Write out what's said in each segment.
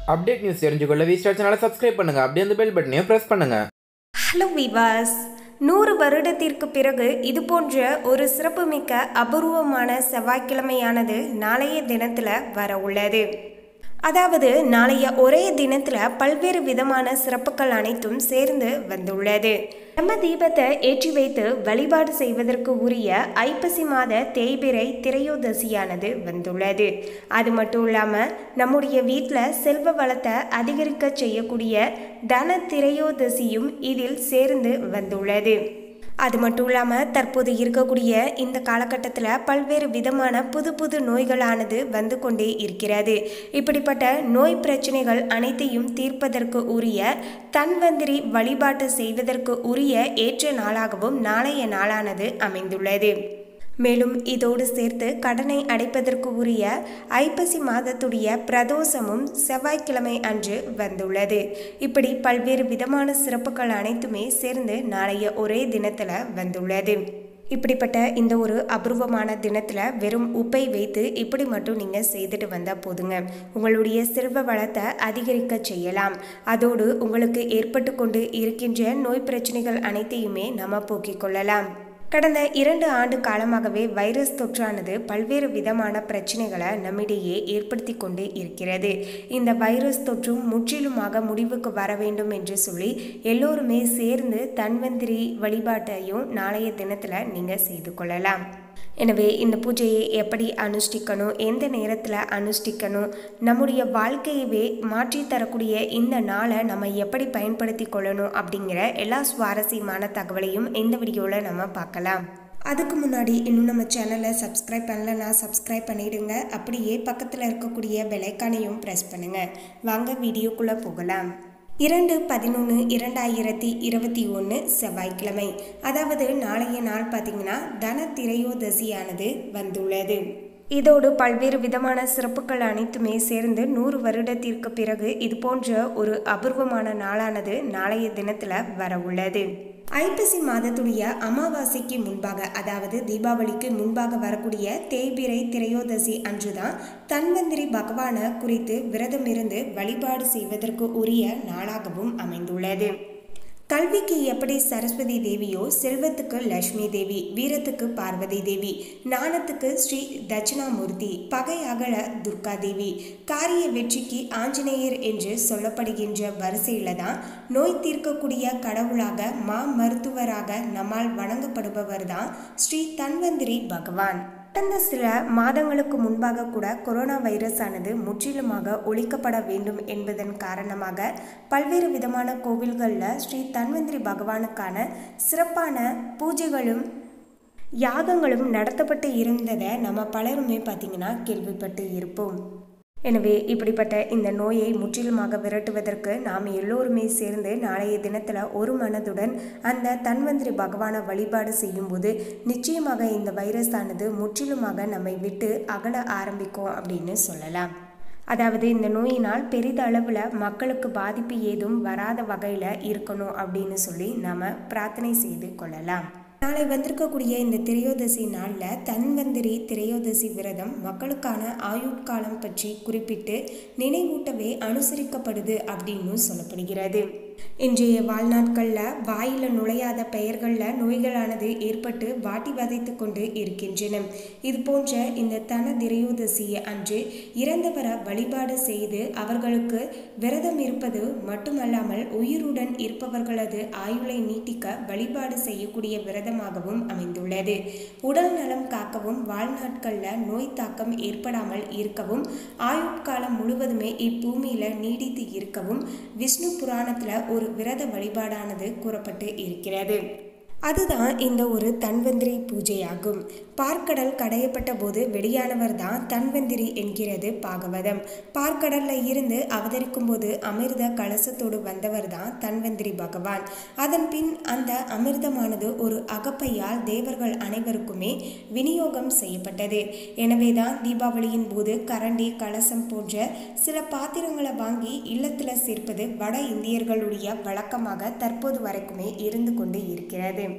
update news தெரிஞ்சுக்கொள்ள V star சேனலை subscribe பண்ணுங்க அப்படியே அந்த பெல் பட்டனையும் ப்ரெஸ் பண்ணுங்க ஹலோ விவாஸ் நூறு வருடத்திற்கு பிறகு இது போன்ற ஒரு சிறப்புமிக்க அபூர்வமான செவ்வாய்க்கிழமையானது நாளைய தினத்தில் வர உள்ளது அதாவது நாளைய ஒரே தினத்தில் பல்வேறு விதமான சிறப்புகள் அனைத்தும் சேர்ந்து வந்துள்ளது நம்ம தீபத்தை ஏற்றி வைத்து வழிபாடு செய்வதற்கு உரிய ஐப்பசி மாத தேய்பிறை திரையோதசியானது வந்துள்ளது அது மட்டும் இல்லாமல் நம்முடைய வீட்டில் செல்வ வளத்தை அதிகரிக்க செய்யக்கூடிய தன திரையோதசியும் இதில் சேர்ந்து வந்துள்ளது அது மட்டும் இல்லாமல் தற்போது இருக்கக்கூடிய இந்த காலகட்டத்தில் பல்வேறு விதமான புது புது நோய்களானது வந்து கொண்டே இருக்கிறது இப்படிப்பட்ட நோய் பிரச்சனைகள் அனைத்தையும் தீர்ப்பதற்கு உரிய தன்வந்திரி வழிபாட்டு செய்வதற்கு உரிய ஏற்ற நாளாகவும் நாளைய நாளானது அமைந்துள்ளது மேலும் இதோடு சேர்த்து கடனை அடைப்பதற்கு உரிய ஐப்பசி மாதத்துடைய பிரதோஷமும் செவ்வாய்க்கிழமை அன்று வந்துள்ளது இப்படி பல்வேறு விதமான சிறப்புகள் அனைத்துமே சேர்ந்து நாளைய ஒரே தினத்தில் வந்துள்ளது இப்படிப்பட்ட இந்த ஒரு அபூர்வமான தினத்தில் வெறும் உப்பை வைத்து இப்படி மட்டும் நீங்கள் செய்துட்டு வந்தால் போதுங்க உங்களுடைய செல்வ வளத்தை அதிகரிக்க செய்யலாம் அதோடு உங்களுக்கு ஏற்பட்டு கொண்டு இருக்கின்ற நோய் பிரச்சனைகள் அனைத்தையுமே நம்ம போக்கிக் கொள்ளலாம் கடந்த இரண்டு ஆண்டு காலமாகவே வைரஸ் தொற்றானது பல்வேறு விதமான பிரச்சனைகளை நம்மிடையே ஏற்படுத்தி கொண்டு இருக்கிறது இந்த வைரஸ் தொற்றும் முற்றிலுமாக முடிவுக்கு வர வேண்டும் என்று சொல்லி எல்லோருமே சேர்ந்து தன்வந்திரி வழிபாட்டையும் நாளைய தினத்தில் நீங்கள் செய்து கொள்ளலாம் எனவே இந்த பூஜையை எப்படி அனுஷ்டிக்கணும் எந்த நேரத்தில் அனுஷ்டிக்கணும் நம்முடைய வாழ்க்கையவே மாற்றி தரக்கூடிய இந்த நாளை நம்ம எப்படி பயன்படுத்தி கொள்ளணும் அப்படிங்கிற எல்லா சுவாரஸ்யமான தகவலையும் இந்த வீடியோவில் நம்ம பார்க்கலாம் அதுக்கு முன்னாடி இன்னும் நம்ம சேனலை சப்ஸ்கிரைப் பண்ணலன்னா சப்ஸ்கிரைப் பண்ணிடுங்க அப்படியே பக்கத்தில் இருக்கக்கூடிய பெலைக்கானையும் ப்ரெஸ் பண்ணுங்கள் வாங்க வீடியோக்குள்ளே போகலாம் இரண்டு பதினொன்று இரண்டாயிரத்தி இருபத்தி ஒன்று செவ்வாய்க்கிழமை அதாவது நாளைய நாள் பார்த்தீங்கன்னா தன திரையோதசியானது வந்துள்ளது இதோடு பல்வேறு விதமான சிறப்புகள் அனைத்துமே சேர்ந்து நூறு வருடத்திற்கு பிறகு இது போன்ற ஒரு அபூர்வமான நாளானது நாளைய தினத்தில் வர உள்ளது ஐப்பசி மாதத்துடைய அமாவாசைக்கு முன்பாக அதாவது தீபாவளிக்கு முன்பாக வரக்கூடிய தேய்பிரை திரையோதசி அன்றுதான் தன்வந்திரி பகவானை குறித்து விரதம் இருந்து வழிபாடு செய்வதற்கு உரிய நாளாகவும் அமைந்துள்ளது கல்விக்கு எப்படி சரஸ்வதி தேவியோ செல்வத்துக்கு லட்சுமி தேவி வீரத்துக்கு பார்வதி தேவி ஞானத்துக்கு ஸ்ரீ தட்சிணாமூர்த்தி பகை அகல துர்கா தேவி காரிய வெற்றிக்கு ஆஞ்சநேயர் என்று சொல்லப்படுகின்ற வரிசையில தான் நோய் தீர்க்கக்கூடிய கடவுளாக மா மருத்துவராக நம்மால் வணங்கப்படுபவர் தான் ஸ்ரீ தன்வந்திரி பகவான் கடந்த சில மாதங்களுக்கு முன்பாக கூட கொரோனா வைரஸ் ஆனது முற்றிலுமாக ஒழிக்கப்பட வேண்டும் என்பதன் காரணமாக பல்வேறு விதமான கோவில்களில் ஸ்ரீ தன்வந்திரி பகவானுக்கான சிறப்பான பூஜைகளும் யாகங்களும் நடத்தப்பட்டு இருந்ததை நம்ம பலருமே பார்த்திங்கன்னா கேள்விப்பட்டு இருப்போம் எனவே இப்படிப்பட்ட இந்த நோயை முற்றிலுமாக விரட்டுவதற்கு நாம் எல்லோருமே சேர்ந்து நாளைய தினத்தில் ஒரு மனதுடன் அந்த தன்வந்திரி பகவானை வழிபாடு செய்யும்போது நிச்சயமாக இந்த வைரஸ் ஆனது முற்றிலுமாக நம்மை விட்டு அகல ஆரம்பிக்கும் அப்படின்னு சொல்லலாம் அதாவது இந்த நோயினால் பெரிதளவில் மக்களுக்கு பாதிப்பு ஏதும் வராத வகையில் இருக்கணும் அப்படின்னு சொல்லி நாம் பிரார்த்தனை செய்து கொள்ளலாம் நாளை வந்திருக்கக்கூடிய இந்த திரையோதசி நாளில் தன்வந்திரி திரையோதசி விரதம் மக்களுக்கான ஆயுட்காலம் பற்றி குறிப்பிட்டு நினைவூட்டவே அனுசரிக்கப்படுது அப்படின்னு சொல்லப்படுகிறது இன்றைய வாழ்நாட்களில் வாயில் நுழையாத பெயர்களில் நோய்களானது ஏற்பட்டு வாட்டி வதைத்து கொண்டு இருக்கின்றன இது போன்ற இந்த தன திரையோதசியை அன்று இறந்தவரை வழிபாடு செய்து அவர்களுக்கு விரதம் இருப்பது மட்டுமல்லாமல் உயிருடன் இருப்பவர்களது ஆயுளை நீட்டிக்க வழிபாடு செய்யக்கூடிய விரதமாகவும் அமைந்துள்ளது உடல் நலம் காக்கவும் வாழ்நாட்களில் நோய் தாக்கம் ஏற்படாமல் இருக்கவும் ஆயுட்காலம் முழுவதுமே இப்பூமியில் நீடித்து இருக்கவும் விஷ்ணு புராணத்தில் ஒரு விரத வழிபாடானது கூறப்பட்டு இருக்கிறது அதுதான் இந்த ஒரு தன்வந்திரி பூஜையாகும் பார்க்கடல் கடையப்பட்ட போது வெளியானவர் தான் தன்வந்திரி என்கிறது பாகவதம் பார்க்கடல்ல இருந்து அவதரிக்கும் போது அமிர்த கலசத்தோடு வந்தவர் தான் தன்வந்திரி பகவான் அதன் பின் அந்த அமிர்தமானது ஒரு அகப்பையால் தேவர்கள் அனைவருக்குமே விநியோகம் செய்யப்பட்டது எனவேதான் தீபாவளியின் போது கரண்டி கலசம் போன்ற சில பாத்திரங்களை வாங்கி இல்லத்தில் சேர்ப்பது வட இந்தியர்களுடைய வழக்கமாக தற்போது வரைக்குமே இருந்து கொண்டு இருக்கிறது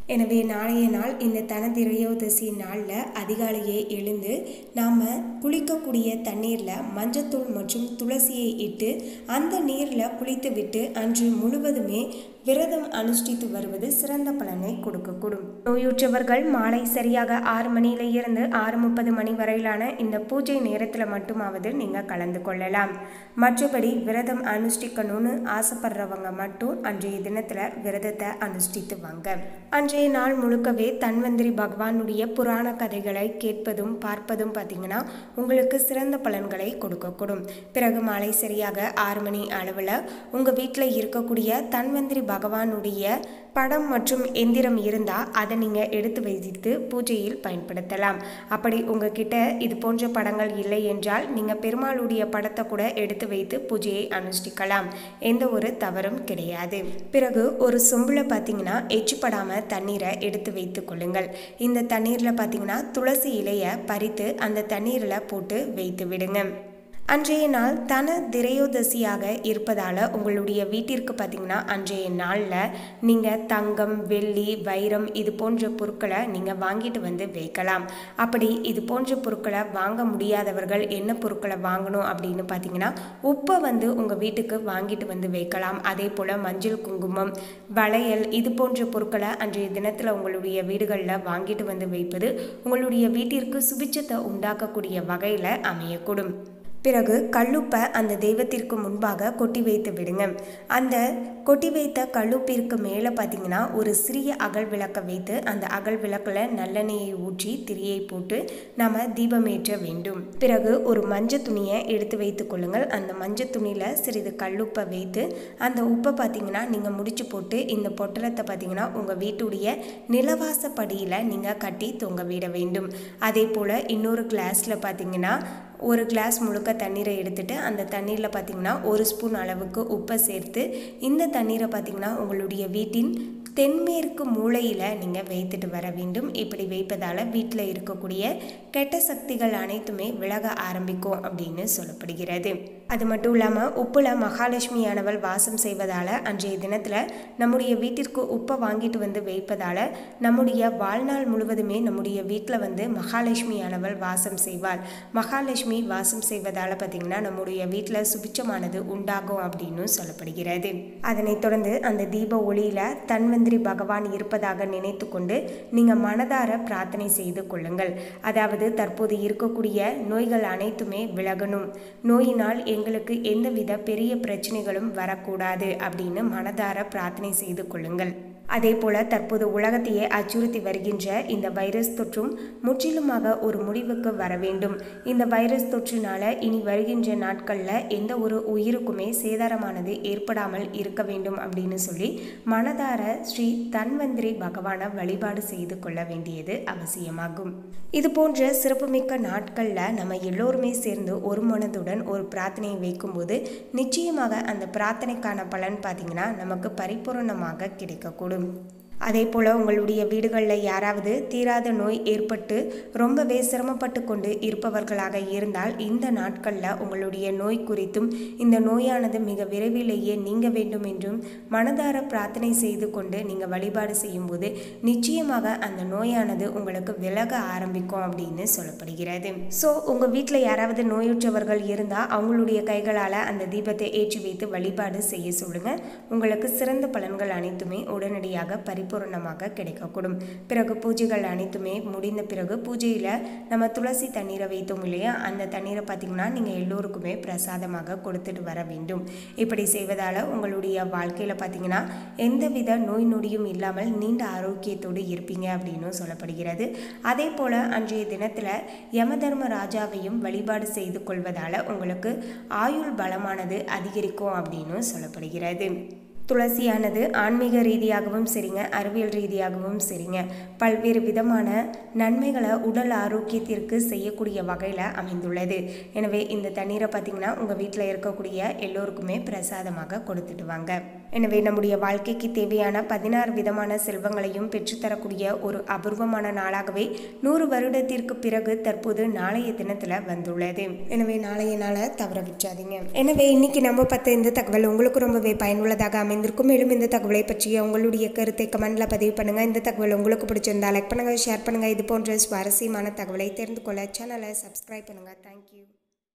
எனவே நாளைய நாள் இந்த தனதிரையோதசி நாளில் அதிகாலையே எழுந்து நாம் குளிக்கக்கூடிய தண்ணீரில் மஞ்சத்தூள் மற்றும் துளசியை இட்டு அந்த நீரில் குளித்து விட்டு அன்று முழுவதுமே விரதம் அனுஷ்டித்து வருவது சிறந்த பலனை கொடுக்கக்கூடும் நோயுற்றவர்கள் மாலை சரியாக ஆறு மணியில இருந்து ஆறு முப்பது மணி வரையிலான இந்த பூஜை நேரத்தில் மட்டுமாவது நீங்கள் கலந்து கொள்ளலாம் மற்றபடி விரதம் அனுஷ்டிக்கணும்னு ஆசைப்படுறவங்க மட்டும் அன்றைய தினத்தில் விரதத்தை அனுஷ்டித்து வாங்க அன்றைய நாள் முழுக்கவே தன்வந்திரி பகவானுடைய புராண கதைகளை கேட்பதும் பார்ப்பதும் பார்த்தீங்கன்னா உங்களுக்கு சிறந்த பலன்களை கொடுக்கக்கூடும் பிறகு மாலை சரியாக ஆறு மணி அளவில் உங்கள் வீட்டில் இருக்கக்கூடிய தன்வந்திரி பகவானுடைய படம் மற்றும் எந்திரம் இருந்தால் அதை நீங்கள் எடுத்து வைத்து பூஜையில் பயன்படுத்தலாம் அப்படி உங்ககிட்ட இது போன்ற படங்கள் இல்லை என்றால் நீங்கள் பெருமாளுடைய படத்தை கூட எடுத்து வைத்து பூஜையை அனுஷ்டிக்கலாம் எந்த ஒரு தவறும் கிடையாது பிறகு ஒரு சொம்பில் பார்த்தீங்கன்னா எச்சுப்படாமல் தண்ணீரை எடுத்து வைத்து கொள்ளுங்கள் இந்த தண்ணீரில் பார்த்தீங்கன்னா துளசி இலையை பறித்து அந்த தண்ணீரில் போட்டு வைத்து விடுங்க அன்றைய நாள் தன திரையோதசியாக இருப்பதால் உங்களுடைய வீட்டிற்கு பார்த்தீங்கன்னா அன்றைய நாளில் நீங்கள் தங்கம் வெள்ளி வைரம் இது போன்ற பொருட்களை நீங்கள் வாங்கிட்டு வந்து வைக்கலாம் அப்படி இது போன்ற பொருட்களை வாங்க முடியாதவர்கள் என்ன பொருட்களை வாங்கணும் அப்படின்னு பார்த்தீங்கன்னா உப்பை வந்து உங்கள் வீட்டுக்கு வாங்கிட்டு வந்து வைக்கலாம் அதே போல் மஞ்சள் குங்குமம் வளையல் இது போன்ற பொருட்களை அன்றைய தினத்தில் உங்களுடைய வீடுகளில் வாங்கிட்டு வந்து வைப்பது உங்களுடைய வீட்டிற்கு சுபிச்சத்தை உண்டாக்கக்கூடிய வகையில் அமையக்கூடும் பிறகு கல்லுப்பை அந்த தெய்வத்திற்கு முன்பாக கொட்டி வைத்து விடுங்க அந்த கொட்டி வைத்த கல்லுப்பிற்கு மேலே பார்த்தீங்கன்னா ஒரு சிறிய அகல் விளக்கை வைத்து அந்த அகல் விளக்கில் நல்லெண்ணெயை ஊற்றி திரியை போட்டு நாம் தீபமேற்ற வேண்டும் பிறகு ஒரு மஞ்சள் துணியை எடுத்து வைத்து கொள்ளுங்கள் அந்த மஞ்சள் துணியில் சிறிது கல்லுப்பை வைத்து அந்த உப்பை பார்த்தீங்கன்னா நீங்கள் முடிச்சு போட்டு இந்த பொட்டலத்தை பார்த்தீங்கன்னா உங்கள் வீட்டுடைய நிலவாசப்படியில் நீங்கள் கட்டி தொங்க விட வேண்டும் அதே போல் இன்னொரு கிளாஸில் பார்த்தீங்கன்னா ஒரு கிளாஸ் முழுக்க தண்ணீரை எடுத்துட்டு அந்த தண்ணீரில் பார்த்தீங்கன்னா ஒரு ஸ்பூன் அளவுக்கு உப்பை சேர்த்து இந்த தண்ணீரை பார்த்தீங்கன்னா உங்களுடைய வீட்டின் தென்மேற்கு மூலையில் நீங்கள் வைத்துட்டு வர வேண்டும் இப்படி வைப்பதால் வீட்டில் இருக்கக்கூடிய கெட்ட சக்திகள் அனைத்துமே விலக ஆரம்பிக்கும் அப்படின்னு சொல்லப்படுகிறது அது மட்டும் இல்லாமல் உப்பில் மகாலட்சுமியானவள் வாசம் செய்வதால் அன்றைய தினத்தில் நம்முடைய வீட்டிற்கு உப்பை வாங்கிட்டு வந்து வைப்பதால் நம்முடைய வாழ்நாள் முழுவதுமே நம்முடைய வீட்டில் வந்து மகாலட்சுமியானவள் வாசம் செய்வாள் மகாலட்சுமி வாசம் செய்வதால் பார்த்திங்கன்னா நம்முடைய வீட்டில் சுபிச்சமானது உண்டாகும் அப்படின்னு சொல்லப்படுகிறது அதனைத் தொடர்ந்து அந்த தீப ஒளியில் தன்வந்திரி பகவான் இருப்பதாக நினைத்து கொண்டு நீங்கள் மனதார பிரார்த்தனை செய்து கொள்ளுங்கள் அதாவது தற்போது இருக்கக்கூடிய நோய்கள் அனைத்துமே விலகணும் நோயினால் எங்களுக்கு எந்தவித பெரிய பிரச்சனைகளும் வரக்கூடாது அப்படின்னு மனதார பிரார்த்தனை செய்து கொள்ளுங்கள் அதே போல தற்போது உலகத்தையே அச்சுறுத்தி வருகின்ற இந்த வைரஸ் தொற்றும் முற்றிலுமாக ஒரு முடிவுக்கு வர வேண்டும் இந்த வைரஸ் தொற்றினால இனி வருகின்ற நாட்களில் எந்த ஒரு உயிருக்குமே சேதாரமானது ஏற்படாமல் இருக்க வேண்டும் அப்படின்னு சொல்லி மனதார ஸ்ரீ தன்வந்திரி பகவானை வழிபாடு செய்து கொள்ள வேண்டியது அவசியமாகும் இது போன்ற சிறப்புமிக்க நாட்களில் நம்ம எல்லோருமே சேர்ந்து ஒரு மனதுடன் ஒரு பிரார்த்தனையை வைக்கும்போது நிச்சயமாக அந்த பிரார்த்தனைக்கான பலன் பார்த்தீங்கன்னா நமக்கு பரிபூரணமாக கிடைக்கக்கூடும் அதே போல் உங்களுடைய வீடுகளில் யாராவது தீராத நோய் ஏற்பட்டு ரொம்பவே சிரமப்பட்டு கொண்டு இருப்பவர்களாக இருந்தால் இந்த நாட்களில் உங்களுடைய நோய் குறித்தும் இந்த நோயானது மிக விரைவிலேயே நீங்க வேண்டும் என்றும் மனதார பிரார்த்தனை செய்து கொண்டு நீங்கள் வழிபாடு செய்யும்போது நிச்சயமாக அந்த நோயானது உங்களுக்கு விலக ஆரம்பிக்கும் அப்படின்னு சொல்லப்படுகிறது ஸோ உங்கள் வீட்டில் யாராவது நோயுற்றவர்கள் இருந்தால் அவங்களுடைய கைகளால் அந்த தீபத்தை ஏற்றி வைத்து வழிபாடு செய்ய சொல்லுங்கள் உங்களுக்கு சிறந்த பலன்கள் அனைத்துமே உடனடியாக பரி பரிபூரணமாக கிடைக்கக்கூடும் பிறகு பூஜைகள் அனைத்துமே முடிந்த பிறகு பூஜையில் நம்ம துளசி தண்ணீரை வைத்தோம் இல்லையா அந்த தண்ணீரை பார்த்திங்கன்னா நீங்கள் எல்லோருக்குமே பிரசாதமாக கொடுத்துட்டு வர வேண்டும் இப்படி செய்வதால் உங்களுடைய வாழ்க்கையில் பார்த்திங்கன்னா எந்தவித நோய் நொடியும் இல்லாமல் நீண்ட ஆரோக்கியத்தோடு இருப்பீங்க அப்படின்னு சொல்லப்படுகிறது அதே போல் அன்றைய தினத்தில் யமதர்ம ராஜாவையும் வழிபாடு செய்து கொள்வதால் உங்களுக்கு ஆயுள் பலமானது அதிகரிக்கும் அப்படின்னு சொல்லப்படுகிறது துளசியானது ஆன்மீக ரீதியாகவும் சரிங்க அறிவியல் ரீதியாகவும் சரிங்க பல்வேறு விதமான நன்மைகளை உடல் ஆரோக்கியத்திற்கு செய்யக்கூடிய வகையில் அமைந்துள்ளது எனவே இந்த தண்ணீரை பார்த்திங்கன்னா உங்கள் வீட்டில் இருக்கக்கூடிய எல்லோருக்குமே பிரசாதமாக கொடுத்துட்டு வாங்க எனவே நம்முடைய வாழ்க்கைக்கு தேவையான பதினாறு விதமான செல்வங்களையும் பெற்றுத்தரக்கூடிய ஒரு அபூர்வமான நாளாகவே நூறு வருடத்திற்கு பிறகு தற்போது நாளைய தினத்தில் வந்துள்ளது எனவே நாளைய நாளை தவற விட்டாதீங்க எனவே இன்னைக்கு நம்ம பார்த்த இந்த தகவல் உங்களுக்கு ரொம்பவே பயனுள்ளதாக அமைந்திருக்கும் மேலும் இந்த தகவலை பற்றிய உங்களுடைய கருத்தை கமெண்ட்ல பதிவு பண்ணுங்க இந்த தகவல் உங்களுக்கு பிடிச்சிருந்தா லைக் பண்ணுங்க ஷேர் பண்ணுங்க இது போன்ற சுவாரஸ்யமான தகவலை தெரிந்து கொள்ள சேனலை சப்ஸ்கிரைப் பண்ணுங்க தேங்க்யூ